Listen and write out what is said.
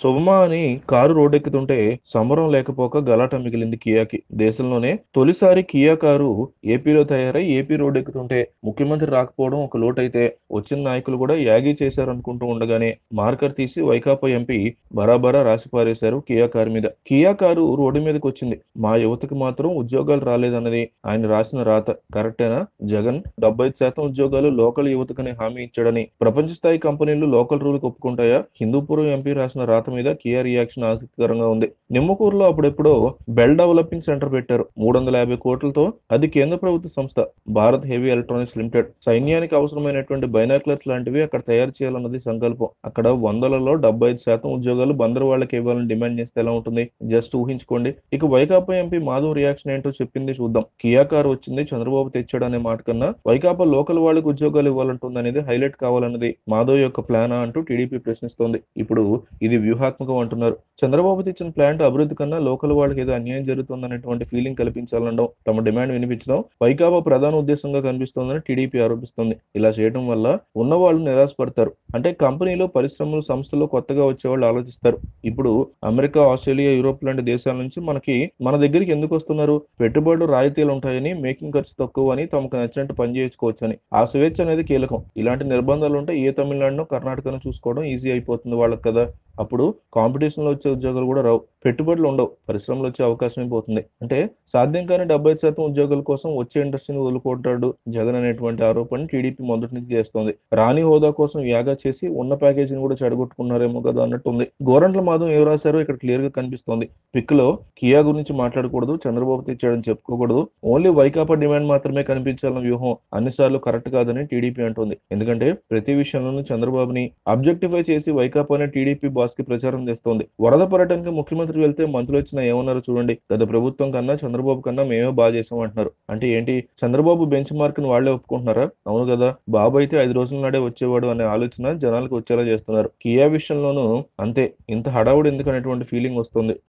శుభమా అని కారు రోడ్డెక్కుతుంటే సంబరం లేకపోక గలాట మిగిలింది కియాకి దేశంలోనే తొలిసారి కియా కారు ఏపీలో తయారై ఏపీ రోడ్డెక్కుతుంటే ముఖ్యమంత్రి రాకపోవడం ఒక లోటైతే వచ్చిన నాయకులు కూడా యాగీ చేశారనుకుంటూ ఉండగానే మార్కర్ తీసి వైకాపా ఎంపీ బరాబరా రాసి పారేశారు కియా కారు మీద కియా కారు రోడ్డు మీదకి వచ్చింది మా యువతకి మాత్రం ఉద్యోగాలు రాలేదన్నది ఆయన రాసిన రాత కరెక్టేనా జగన్ డెబ్బై శాతం ఉద్యోగాలు లోకల్ యువతకని హామీ ఇచ్చాడని ప్రపంచ స్థాయి కంపెనీలు లోకల్ రూల్ ఒప్పుకుంటాయా హిందూపురం ఎంపీ రాసిన రాత మీద కియా రియాక్షన్ ఆసక్తికరంగా ఉంది నిమ్మకూరులో అప్పుడెప్పుడో బెల్ డెవలపింగ్ సెంటర్ పెట్టారు మూడు వందల యాభై కోట్లతో అది కేంద్ర ప్రభుత్వ సంస్థ భారత్ హెవీ ఎలక్ట్రానిక్స్ లిమిటెడ్ సైన్యానికి అవసరమైనటువంటి బైనాక్లర్స్ లాంటివి అక్కడ తయారు చేయాలన్నది సంకల్పం అక్కడ వందలలో డెబ్బై ఐదు శాతం ఉద్యోగాలు బందరు వాళ్ళకి ఇవ్వాలని డిమాండ్ చేస్తే ఎలా ఉంటుంది జస్ట్ ఊహించుకోండి ఇక వైకాపా ఎంపీ మాధవ్ రియాక్షన్ ఏంటో చెప్పింది చూద్దాం కియా కార్ వచ్చింది చంద్రబాబు తెచ్చాడు అనే మాట కన్నా వైకాపా లోకల్ వాళ్ళకి ఉద్యోగాలు ఇవ్వాలంటుంది అనేది హైలైట్ కావాలన్నది మాధవ్ యొక్క ప్లానా అంటూ టీడీపీ ప్రశ్నిస్తోంది ఇప్పుడు ఇది వ్యూహాత్మకం అంటున్నారు చంద్రబాబు తెచ్చిన ప్లాంట్ అభివృద్ధి కన్నా లోకల్ వాళ్ళకి ఏదో అన్యాయం జరుగుతుందనేటువంటి ఫీలింగ్ కల్పించాలనడం తమ డిమాండ్ వినిపించడం వైకాపా ప్రధాన ఉద్దేశంగా కనిపిస్తోందని టీడీపీ ఆరోపిస్తోంది ఇలా చేయడం వల్ల ఉన్న వాళ్ళు నిరాశపడతారు అంటే కంపెనీలు పరిశ్రమలు సంస్థలు కొత్తగా వచ్చే వాళ్ళు ఆలోచిస్తారు ఇప్పుడు అమెరికా ఆస్ట్రేలియా యూరోప్ లాంటి దేశాల నుంచి మనకి మన దగ్గరికి ఎందుకు వస్తున్నారు పెట్టుబడులు రాయితీలు ఉంటాయని మేకింగ్ ఖర్చు తక్కువ అని తమకు నచ్చినట్టు పని చేసుకోవచ్చు అని ఆ స్వేచ్ఛ అనేది కీలకం ఇలాంటి నిర్బంధాలు ఉంటే ఏ తమిళనాడును కర్ణాటకను చూసుకోవడం ఈజీ అయిపోతుంది వాళ్ళకి కదా అప్పుడు కాంపిటీషన్ లో వచ్చే ఉద్యోగాలు కూడా రావు పెట్టుబడులు ఉండవు పరిశ్రమలు వచ్చే అవకాశం పోతుంది అంటే సాధ్యం కాని డెబ్బై శాతం ఉద్యోగాల కోసం వచ్చే ఇండస్ట్రీని వదులుకుంటాడు జగన్ అనేటువంటి ఆరోపణ టీడీపీ మొదటి నుంచి చేస్తోంది రాణి హోదా కోసం యాగా చేసి ఉన్న ప్యాకేజీని కూడా చెడగొట్టుకున్నారేమో కదా అన్నట్టు ఉంది గోరంట్ల మాధవ్ ఏం రాశారో ఇక్కడ క్లియర్ గా కనిపిస్తోంది పిక్ లో కియా గురించి మాట్లాడకూడదు చంద్రబాబు తెచ్చాడని చెప్పుకోకూడదు ఓన్లీ వైకాపా డిమాండ్ మాత్రమే కనిపించాలన్న వ్యూహం అన్నిసార్లు కరెక్ట్ కాదని టీడీపీ అంటుంది ఎందుకంటే ప్రతి విషయంలోనూ చంద్రబాబుని అబ్జెక్టిఫై చేసి వైకాపానే టీడీపీ బాస్ కి ప్రచారం చేస్తోంది వరద పర్యటనకి ముఖ్యమంత్రి వెళ్తే మంత్రులు వచ్చినా ఏమన్నారో చూడండి గత ప్రభుత్వం కన్నా చంద్రబాబు కన్నా మేమే బాగా చేసాం అంటున్నారు అంటే ఏంటి చంద్రబాబు బెంచ్ మార్క్ ని వాళ్లే ఒప్పుకుంటున్నారా అవును కదా బాబు అయితే ఐదు రోజుల నాడే వచ్చేవాడు అనే ఆలోచన జనాలకు వచ్చేలా చేస్తున్నారు కియా విషయంలోనూ అంతే ఇంత హడావుడు ఎందుకు అనేటువంటి ఫీలింగ్ వస్తుంది